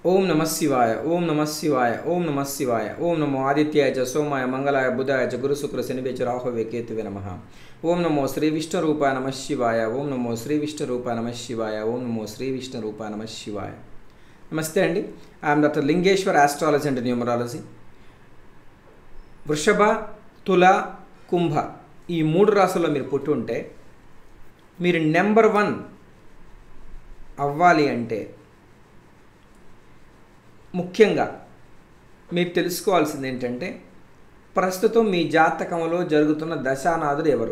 ఓం నమ శివాయ ఓం నమ శివాయ ఓం నమ శివాయ ఓం నమో ఆదిత్యాయ చ సోమాయ మంగళాయ బుధాయ చ గురు శుక్ర శనివే చ రాహువే కేతువే నమ ఓం నమో శ్రీ విష్ణు రూపాయ నమ శివాయ ఓం నమో శ్రీ విష్ణు రూపాయ నమ శివాయ ఓం నమో శ్రీ విష్ణు రూపాయ నమ శివాయ నమస్తే అండి I'm doctor Lingeshwar astrology and numerology వృషభ తుల కుంభ ఈ మూడు రాసుల్లో మీరు పుట్టి ఉంటే మీరు నెంబర్ వన్ అవ్వాలి అంటే ముఖ్యంగా మీరు తెలుసుకోవాల్సింది ఏంటంటే ప్రస్తుతం మీ జాతకంలో జరుగుతున్న దశానాథుడు ఎవరు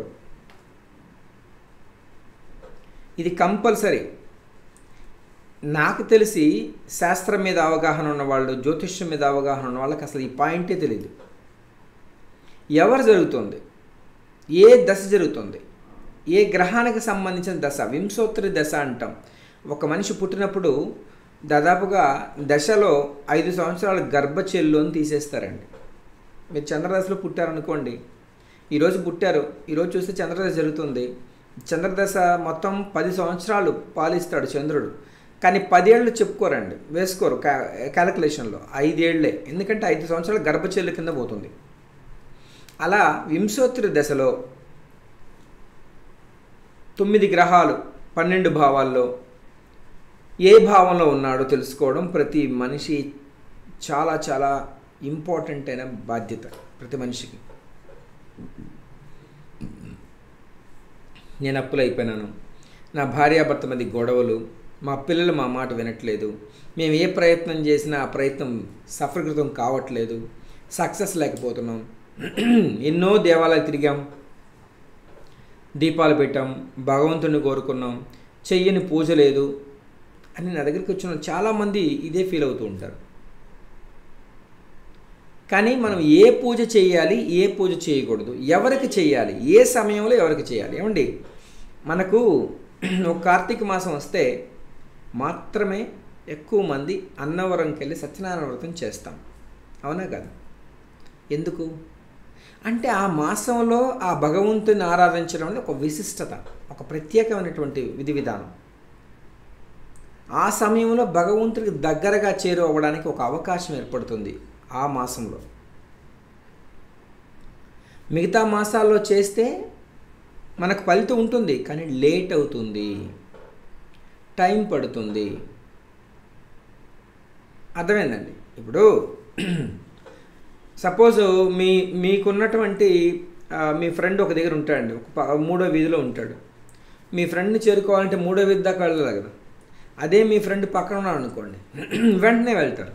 ఇది కంపల్సరీ నాకు తెలిసి శాస్త్రం మీద అవగాహన ఉన్న వాళ్ళు జ్యోతిష్యం మీద అవగాహన ఉన్న వాళ్ళకి అసలు ఈ పాయింటే తెలియదు ఎవరు జరుగుతుంది ఏ దశ జరుగుతుంది ఏ గ్రహానికి సంబంధించిన దశ వింశోత్తరి దశ అంటాం ఒక మనిషి పుట్టినప్పుడు దాదాపుగా దశలో ఐదు సంవత్సరాల గర్భచెల్లోని తీసేస్తారండి మీరు చంద్రదశలో పుట్టారనుకోండి ఈరోజు పుట్టారు ఈరోజు చూస్తే చంద్రదశ జరుగుతుంది చంద్రదశ మొత్తం పది సంవత్సరాలు పాలిస్తాడు చంద్రుడు కానీ పదేళ్ళు చెప్పుకోరండి వేసుకోరు క్యా క్యాలిక్యులేషన్లో ఐదేళ్లే ఎందుకంటే ఐదు సంవత్సరాలు గర్భచెల్లు కింద పోతుంది అలా వింశోత్తరి దశలో తొమ్మిది గ్రహాలు పన్నెండు భావాల్లో ఏ భావంలో ఉన్నాడో తెలుసుకోవడం ప్రతి మనిషి చాలా చాలా ఇంపార్టెంట్ అయిన బాధ్యత ప్రతి మనిషికి నేను అప్పులు అయిపోయినాను నా భార్యాభర్త మధ్య గొడవలు మా పిల్లలు మా మాట వినట్లేదు మేము ఏ ప్రయత్నం చేసినా ఆ ప్రయత్నం సఫలీకృతం కావట్లేదు సక్సెస్ లేకపోతున్నాం ఎన్నో దేవాలయాలు తిరిగాం దీపాలు పెట్టాం భగవంతుని కోరుకున్నాం చెయ్యని పూజ లేదు అని నా దగ్గరికి వచ్చిన చాలామంది ఇదే ఫీల్ అవుతూ ఉంటారు కానీ మనం ఏ పూజ చేయాలి ఏ పూజ చేయకూడదు ఎవరికి చేయాలి ఏ సమయంలో ఎవరికి చేయాలి ఏమండి మనకు ఒక కార్తీక మాసం వస్తే మాత్రమే ఎక్కువ మంది అన్నవరంకి వెళ్ళి సత్యనారాయణ వ్రతం చేస్తాం అవునా కదా ఎందుకు అంటే ఆ మాసంలో ఆ భగవంతుని ఆరాధించడం అనేది ఒక విశిష్టత ఒక ప్రత్యేకమైనటువంటి విధి విధానం ఆ సమయంలో భగవంతుడికి దగ్గరగా చేరు అవ్వడానికి ఒక అవకాశం ఏర్పడుతుంది ఆ మాసంలో మిగతా మాసాల్లో చేస్తే మనకు ఫలితం ఉంటుంది కానీ లేట్ అవుతుంది టైం పడుతుంది అర్థమైందండి ఇప్పుడు సపోజ్ మీ మీకున్నటువంటి మీ ఫ్రెండ్ ఒక దగ్గర ఉంటాడండి ఒక మూడో వీధిలో ఉంటాడు మీ ఫ్రెండ్ని చేరుకోవాలంటే మూడో వీధి దాకా వెళ్ళాలి కదా అదే మీ ఫ్రెండ్ పక్కన ఉన్నాడు అనుకోండి వెంటనే వెళ్తారు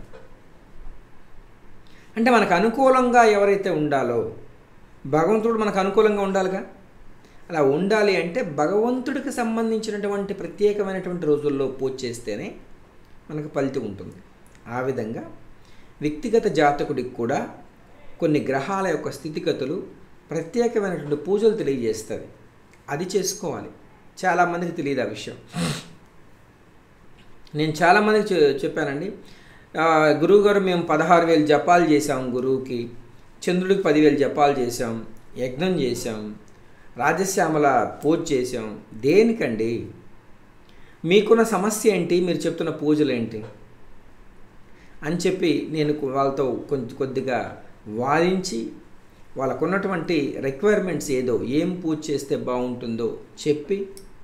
అంటే మనకు అనుకూలంగా ఎవరైతే ఉండాలో భగవంతుడు మనకు అనుకూలంగా ఉండాలిగా అలా ఉండాలి అంటే భగవంతుడికి సంబంధించినటువంటి ప్రత్యేకమైనటువంటి రోజుల్లో పూజ చేస్తేనే మనకు ఫలితం ఉంటుంది ఆ విధంగా వ్యక్తిగత జాతకుడికి కూడా కొన్ని గ్రహాల యొక్క స్థితిగతులు ప్రత్యేకమైనటువంటి పూజలు తెలియజేస్తుంది అది చేసుకోవాలి చాలామందికి తెలియదు ఆ విషయం నేను చాలామందికి చెప్పానండి గురువుగారు మేము పదహారు వేలు జపాలు చేసాం గురువుకి చంద్రుడికి పదివేలు జపాలు చేసాం యజ్ఞం చేసాం రాజశ్యామల పూజ చేసాం దేనికండి మీకున్న సమస్య ఏంటి మీరు చెప్తున్న పూజలు ఏంటి అని చెప్పి నేను వాళ్ళతో కొంచెం కొద్దిగా వాదించి వాళ్ళకున్నటువంటి రిక్వైర్మెంట్స్ ఏదో ఏం పూజ చేస్తే బాగుంటుందో చెప్పి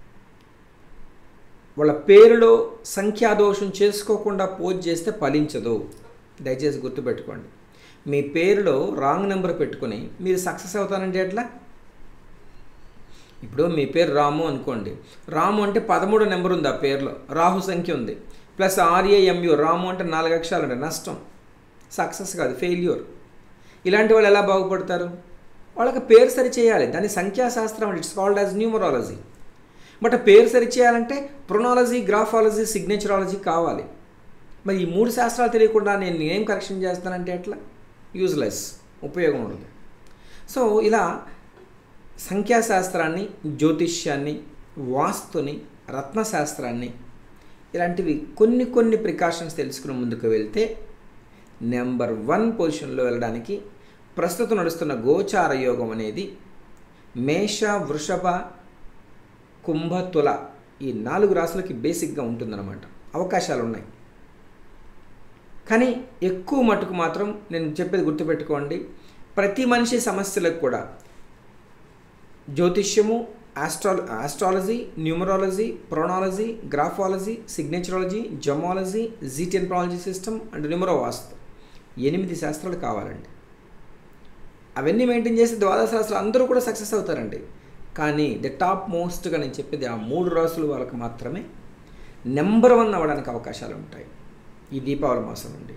వాళ్ళ పేరులో సంఖ్యాదోషం చేసుకోకుండా పోజ్ చేస్తే ఫలించదు దయచేసి గుర్తుపెట్టుకోండి మీ పేరులో రాంగ్ నెంబర్ పెట్టుకుని మీరు సక్సెస్ అవుతానంటే ఎట్లా ఇప్పుడు మీ పేరు రాము అనుకోండి రాము అంటే పదమూడు నెంబర్ ఉంది ఆ పేరులో రాహు సంఖ్య ఉంది ప్లస్ ఆర్ఏఎంయు రాము అంటే నాలుగు అక్షరాలు అంటే నష్టం సక్సెస్ కాదు ఫెయిల్యూర్ ఇలాంటి వాళ్ళు ఎలా బాగుపడతారు వాళ్ళకి పేరు సరి చేయాలి దాని సంఖ్యాశాస్త్రం it's called as numerology but పేరు సరి చేయాలంటే ప్రొనాలజీ గ్రాఫాలజీ సిగ్నేచరాలజీ కావాలి మరి ఈ మూడు శాస్త్రాలు తెలియకుండా నేను ఏం కరెక్షన్ చేస్తానంటే ఎట్లా యూజ్లెస్ ఉపయోగం ఉండదు సో ఇలా సంఖ్యాశాస్త్రాన్ని జ్యోతిష్యాన్ని వాస్తుని రత్నశాస్త్రాన్ని ఇలాంటివి కొన్ని కొన్ని ప్రికాషన్స్ తెలుసుకుని ముందుకు వెళ్తే నెంబర్ వన్ పొజిషన్లో వెళ్ళడానికి ప్రస్తుతం నడుస్తున్న గోచార యోగం అనేది మేష వృషభ కుంభ తుల ఈ నాలుగు రాసులకి బేసిక్గా ఉంటుందన్నమాట అవకాశాలు ఉన్నాయి కానీ ఎక్కువ మటుకు మాత్రం నేను చెప్పేది గుర్తుపెట్టుకోండి ప్రతి మనిషి సమస్యలకు కూడా జ్యోతిష్యము ఆస్ట్రా ఆస్ట్రాలజీ న్యూమరాలజీ ప్రొనాలజీ గ్రాఫాలజీ సిగ్నేచరాలజీ జమాలజీ జీటెన్ప్రాలజీ సిస్టమ్ అండ్ న్యూమరోవాస్తు ఎనిమిది శాస్త్రాలు కావాలండి అవన్నీ మెయింటైన్ చేసి ద్వాదశ శాస్త్రాలు అందరూ కూడా సక్సెస్ అవుతారండి కానీ ద టాప్ మోస్ట్గా నేను చెప్పేది ఆ మూడు రాసులు వాళ్ళకి మాత్రమే నెంబర్ వన్ అవ్వడానికి అవకాశాలు ఉంటాయి ఈ దీపావళి మాసం నుండి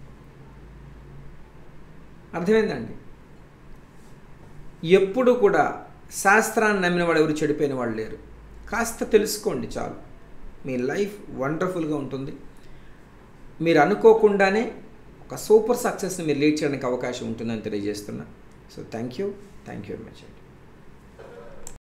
అర్థమైందండి ఎప్పుడు కూడా శాస్త్రాన్ని నమ్మిన వాడు ఎవరు చెడిపోయిన వాళ్ళు లేరు కాస్త తెలుసుకోండి చాలు మీ లైఫ్ వండర్ఫుల్గా ఉంటుంది మీరు అనుకోకుండానే ఒక సూపర్ సక్సెస్ని మీరు లీడ్ చేయడానికి అవకాశం ఉంటుందని తెలియజేస్తున్నా so thank you thank you very much అండి